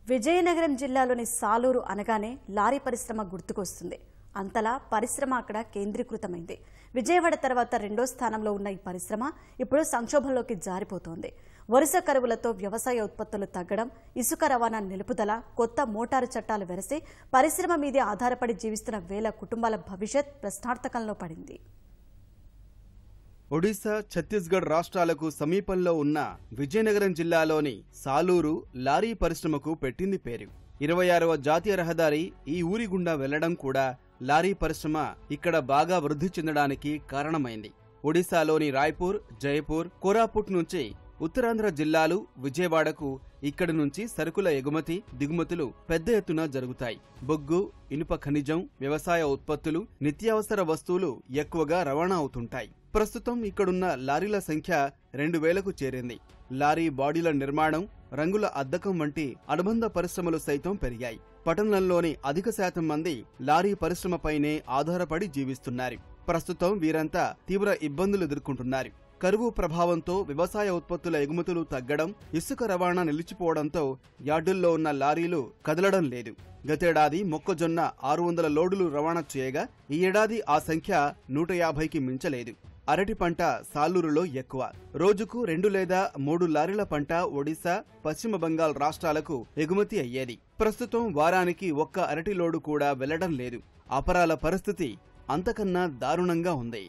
విజయనగరం జిల్లాలోని సాలూరు అనగానే లారీ పరిశ్రమ గుర్తుకొస్తుంది అంతలా పరిశ్రమ అక్కడ కేంద్రీకృతమైంది విజయవాడ తర్వాత రెండో స్థానంలో ఉన్న ఈ పరిశ్రమ ఇప్పుడు సంక్షోభంలోకి జారిపోతోంది వరుస కరువులతో వ్యవసాయ ఉత్పత్తులు తగ్గడం ఇసుక రవాణా నిలుపుదల కొత్త మోటారు చట్టాలు వెరసి పరిశ్రమ మీదే ఆధారపడి జీవిస్తున్న వేల కుటుంబాల భవిష్యత్ ప్రశ్నార్థకంలో పడింది ఒడిశా ఛత్తీస్గఢ్ రాష్ట్రాలకు సమీపంలో ఉన్న విజయనగరం జిల్లాలోని సాలూరు లారీ పరిశ్రమకు పెట్టింది పేరు ఇరవై ఆరవ జాతీయ రహదారి ఈ ఊరి గుండా వెళ్లడం కూడా లారీ పరిశ్రమ ఇక్కడ బాగా వృద్ధి చెందడానికి కారణమైంది ఒడిశాలోని రాయ్పూర్ జైపూర్ కోరాపుట్ నుంచి ఉత్తరాంధ్ర జిల్లాలు విజయవాడకు ఇక్కడి నుంచి సరుకుల ఎగుమతి దిగుమతులు పెద్ద ఎత్తున జరుగుతాయి బొగ్గు ఇనుప ఖనిజం వ్యవసాయ ఉత్పత్తులు నిత్యావసర వస్తువులు ఎక్కువగా రవాణా అవుతుంటాయి ప్రస్తుతం ఇక్కడున్న లారీల సంఖ్య రెండు వేలకు చేరింది లారీ బాడీల నిర్మాణం రంగుల అద్దకం వంటి అనుబంధ పరిశ్రమలు సైతం పెరిగాయి పట్టణంలోని అధిక శాతం మంది లారీ పరిశ్రమపైనే ఆధారపడి జీవిస్తున్నారు ప్రస్తుతం వీరంతా తీవ్ర ఇబ్బందులు ఎదుర్కొంటున్నారు కరువు ప్రభావంతో వ్యవసాయ ఉత్పత్తుల ఎగుమతులు తగ్గడం ఇసుక రవాణా నిలిచిపోవడంతో యార్డుల్లో ఉన్న లారీలు కదలడం లేదు గతేడాది మొక్కజొన్న ఆరు వందల లోడులు రవాణా చేయగా ఈ ఏడాది ఆ సంఖ్య నూట యాభైకి మించలేదు అరటి పంట సాలూరులో ఎక్కువ రోజుకు రెండు లేదా మూడు లారీల పంట ఒడిశా పశ్చిమ బంగాల్ రాష్ట్రాలకు ఎగుమతి అయ్యేది ప్రస్తుతం వారానికి ఒక్క అరటి లోడు కూడా వెళ్లడం లేదు అపరాల పరిస్థితి అంతకన్నా దారుణంగా ఉంది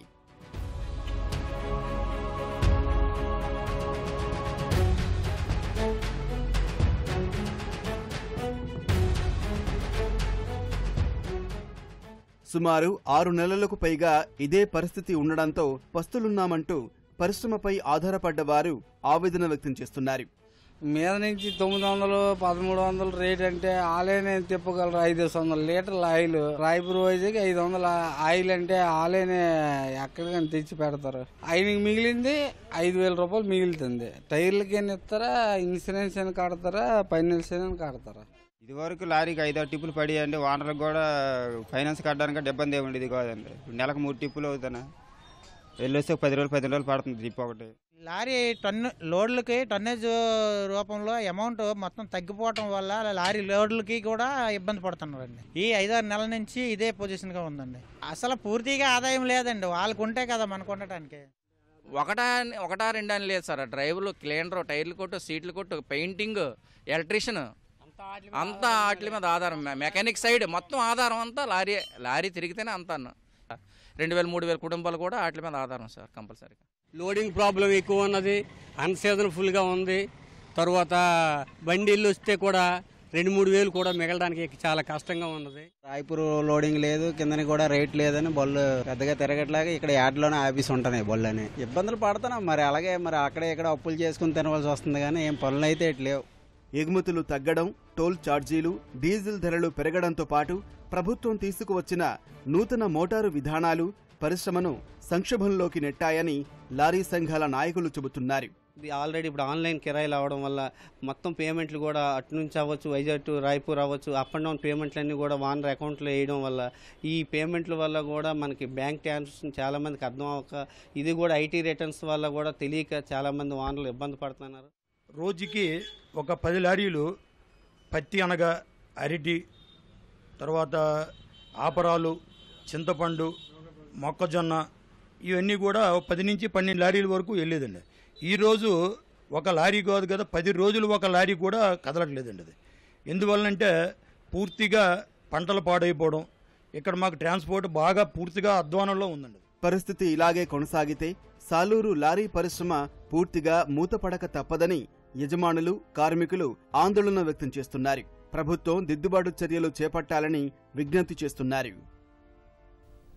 సుమారు ఆరు నెలలకు పైగా ఇదే పరిస్థితి ఉండడంతో పస్తులున్నామంటూ పరిశ్రమపై ఆధారపడ్డ వారు ఆవేదన వ్యక్తం చేస్తున్నారు మీద నుంచి తొమ్మిది వందలు పదమూడు వందలు రేట్ అంటే ఆలేనే తిప్పగలరు ఐదు వందల లీటర్ల ఆయిల్ రాయపూర్ వైజాగ్ ఐదు వందల ఆయిల్ అంటే ఆలేనే ఎక్కడికైనా తెచ్చి పెడతారు ఆయనకి మిగిలింది ఐదు వేల రూపాయలు మిగులుతుంది టైర్లకి ఏం ఇస్తారా ఇన్సూరెన్స్ అని కడతారా ఫైనాన్స్ అని కడతారా ఇదివరకు లారీకి ఐదారు టిప్పులు పడి అంటే ఓనర్లకు కూడా ఫైనాన్స్ కట్టడానికి ఇబ్బంది ఏమి ఉండేది కాదండి ఇప్పుడు నెలకు మూడు టిప్పులు అవుతానా వెళ్ళొస్తే ఒక పది రోజులు పది రోజులు పడుతుంది టిప్ ఒకటి లారీ టన్ను లోడ్లకి టన్నేజ్ రూపంలో అమౌంట్ మొత్తం తగ్గిపోవటం వల్ల లారీ లోడ్లకి కూడా ఇబ్బంది పడుతున్నారండి ఈ ఐదారు నెలల నుంచి ఇదే పొజిషన్గా ఉందండి అసలు పూర్తిగా ఆదాయం లేదండి వాళ్ళకు ఉంటే కదా మనకు ఉండటానికి ఒకటా ఒకటా రెండా అని లేదు సార్ డ్రైవర్లు క్లీనర్ టైర్లు కొట్టు సీట్లు కొట్టు పెయింటింగ్ ఎలక్ట్రీషియన్ అంతా వాటి మీద ఆధారం మె- మెకానిక్ సైడ్ మొత్తం ఆధారం అంతా లారీ లారీ తిరిగితేనే అంతా రెండు వేల మూడు వేల కుటుంబాలు కూడా వాటి మీద ఆధారం సార్ కంపల్సరీగా లోడింగ్ ప్రాబ్లం ఎక్కువ ఉన్నది అన్సీజన్ ఫుల్గా ఉంది తర్వాత బండిళ్ళు వస్తే కూడా రెండు మూడు వేలు కూడా మిగలడానికి చాలా కష్టంగా ఉన్నది రాయపూర్ లోడింగ్ లేదు కిందని కూడా రేట్ లేదని బళ్ళు పెద్దగా తిరగట్లేక ఇక్కడ యార్డ్లోనే ఆఫీస్ ఉంటున్నాయి బళ్ళు అని ఇబ్బందులు పడుతున్నాం మరి అలాగే మరి అక్కడే ఇక్కడ అప్పులు చేసుకుని తినవలసి వస్తుంది కానీ ఏం పనులు అయితే ఇటు లేవు ఎగుమతులు తగ్గడం టోల్ ఛార్జీలు డీజిల్ ధరలు పెరగడంతో పాటు ప్రభుత్వం తీసుకువచ్చిన నూతన మోటారు విధానాలు పరిశ్రమను సంక్షోభంలోకి నెట్టాయని లారీ సంఘాల నాయకులు చెబుతున్నారు ఇది ఆల్రెడీ ఇప్పుడు ఆన్లైన్ కిరాయిలు అవడం వల్ల మొత్తం పేమెంట్లు కూడా అటు నుంచి అవ్వచ్చు వైజాగ్ టు రాయ్పూర్ అవ్వచ్చు అప్ అండ్ డౌన్ పేమెంట్లు అన్నీ కూడా వానర్ అకౌంట్లో వేయడం వల్ల ఈ పేమెంట్ల వల్ల కూడా మనకి బ్యాంక్ ట్రాన్సాక్షన్ చాలా మందికి అర్థం అవ్వక ఇది కూడా ఐటీ రిటర్న్స్ వల్ల కూడా తెలియక చాలా మంది వానర్లు ఇబ్బంది పడుతున్నారు రోజుకి ఒక పది లారీలు పత్తి అనగా అరటి తర్వాత ఆపరాలు చింతపండు మొక్కజొన్న ఇవన్నీ కూడా పది నుంచి పన్నెండు లారీల వరకు వెళ్ళేదండి ఈరోజు ఒక లారీ కాదు కదా పది రోజులు ఒక లారీ కూడా కదలట్లేదండి అది ఎందువల్లంటే పూర్తిగా పంటలు పాడైపోవడం ఇక్కడ మాకు ట్రాన్స్పోర్ట్ బాగా పూర్తిగా అధ్వానంలో ఉందండి పరిస్థితి ఇలాగే కొనసాగితే సాలూరు లారీ పరిశ్రమ పూర్తిగా మూతపడక తప్పదని యజమానులు కార్మికులు ఆందోళన వ్యక్తం చేస్తున్నారు ప్రభుత్వం దిద్దుబాటు చర్యలు చేపట్టాలని విజ్ఞప్తి చేస్తున్నారు